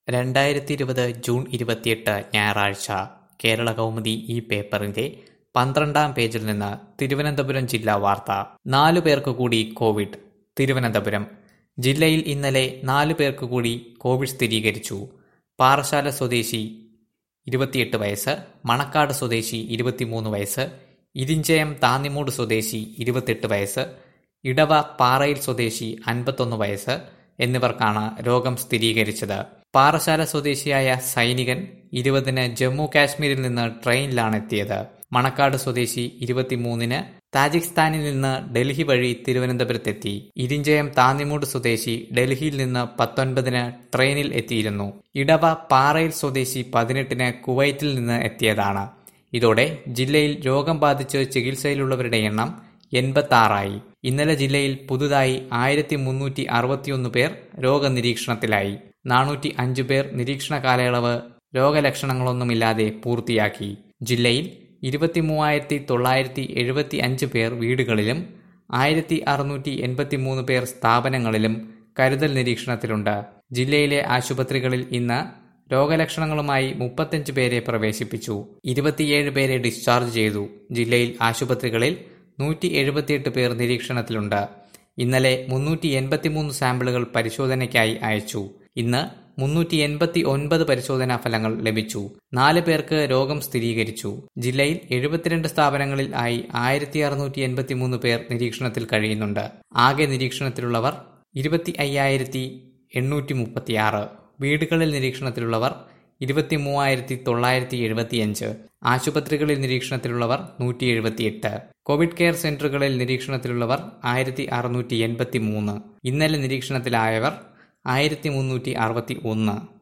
രണ്ടായിരത്തിയിരുപത് ജൂൺ ഇരുപത്തിയെട്ട് ഞായറാഴ്ച കേരളകൗമുദി ഈ പേപ്പറിന്റെ പന്ത്രണ്ടാം പേജിൽ നിന്ന് തിരുവനന്തപുരം ജില്ലാ വാർത്ത നാലു പേർക്ക് കൂടി കോവിഡ് തിരുവനന്തപുരം ജില്ലയിൽ ഇന്നലെ നാലു പേർക്ക് കൂടി കോവിഡ് സ്ഥിരീകരിച്ചു പാറശാല സ്വദേശി ഇരുപത്തിയെട്ട് വയസ്സ് മണക്കാട് സ്വദേശി ഇരുപത്തിമൂന്ന് വയസ്സ് ഇരിഞ്ചയം താന്നിമൂട് സ്വദേശി ഇരുപത്തെട്ട് വയസ്സ് ഇടവ പാറയിൽ സ്വദേശി അൻപത്തൊന്ന് വയസ്സ് എന്നിവർക്കാണ് രോഗം സ്ഥിരീകരിച്ചത് പാറശാല സ്വദേശിയായ സൈനികൻ ഇരുപതിന് ജമ്മു കാശ്മീരിൽ നിന്ന് ട്രെയിനിലാണ് എത്തിയത് മണക്കാട് സ്വദേശി ഇരുപത്തിമൂന്നിന് താജിക്സ്ഥാനിൽ നിന്ന് ഡൽഹി വഴി തിരുവനന്തപുരത്തെത്തി ഇരിഞ്ചയം താന്നിമൂട് സ്വദേശി ഡൽഹിയിൽ നിന്ന് പത്തൊൻപതിന് ട്രെയിനിൽ എത്തിയിരുന്നു ഇടവ പാറയിൽ സ്വദേശി പതിനെട്ടിന് കുവൈറ്റിൽ നിന്ന് എത്തിയതാണ് ഇതോടെ ജില്ലയിൽ രോഗം ബാധിച്ച് ചികിത്സയിലുള്ളവരുടെ എണ്ണം എൺപത്തി ആറായി ഇന്നലെ ജില്ലയിൽ പുതുതായി ആയിരത്തി മുന്നൂറ്റി അറുപത്തിയൊന്ന് പേർ രോഗനിരീക്ഷണത്തിലായി നാനൂറ്റി അഞ്ച് പേർ നിരീക്ഷണ കാലയളവ് രോഗലക്ഷണങ്ങളൊന്നുമില്ലാതെ പൂർത്തിയാക്കി ജില്ലയിൽ ഇരുപത്തിമൂവായിരത്തി തൊള്ളായിരത്തി എഴുപത്തി അഞ്ച് പേർ വീടുകളിലും ആയിരത്തി അറുന്നൂറ്റി എൺപത്തി മൂന്ന് പേർ സ്ഥാപനങ്ങളിലും കരുതൽ നിരീക്ഷണത്തിലുണ്ട് ജില്ലയിലെ ആശുപത്രികളിൽ ഇന്ന് രോഗലക്ഷണങ്ങളുമായി മുപ്പത്തഞ്ച് പേരെ പ്രവേശിപ്പിച്ചു ഇരുപത്തിയേഴ് പേരെ ഡിസ്ചാർജ് ചെയ്തു ജില്ലയിൽ ആശുപത്രികളിൽ നൂറ്റി എഴുപത്തിയെട്ട് പേർ നിരീക്ഷണത്തിലുണ്ട് ഇന്നലെ മുന്നൂറ്റി എൺപത്തിമൂന്ന് സാമ്പിളുകൾ പരിശോധനയ്ക്കായി അയച്ചു ഇന്ന് മുന്നൂറ്റി എൺപത്തി ഒൻപത് പരിശോധനാ ഫലങ്ങൾ ലഭിച്ചു നാല് പേർക്ക് രോഗം സ്ഥിരീകരിച്ചു ജില്ലയിൽ എഴുപത്തിരണ്ട് സ്ഥാപനങ്ങളിൽ ആയി ആയിരത്തി അറുന്നൂറ്റി എൺപത്തി മൂന്ന് പേർ നിരീക്ഷണത്തിൽ കഴിയുന്നുണ്ട് ആകെ നിരീക്ഷണത്തിലുള്ളവർ ഇരുപത്തി അയ്യായിരത്തി എണ്ണൂറ്റി മുപ്പത്തിയാറ് വീടുകളിൽ നിരീക്ഷണത്തിലുള്ളവർ ഇരുപത്തി മൂവായിരത്തി തൊള്ളായിരത്തി എഴുപത്തിയഞ്ച് ആശുപത്രികളിൽ നിരീക്ഷണത്തിലുള്ളവർ നൂറ്റി എഴുപത്തിയെട്ട് കോവിഡ് കെയർ സെന്ററുകളിൽ നിരീക്ഷണത്തിലുള്ളവർ ആയിരത്തി അറുന്നൂറ്റി എൺപത്തി മൂന്ന് ഇന്നലെ നിരീക്ഷണത്തിലായവർ ആയിരത്തി മുന്നൂറ്റി അറുപത്തി ഒന്ന്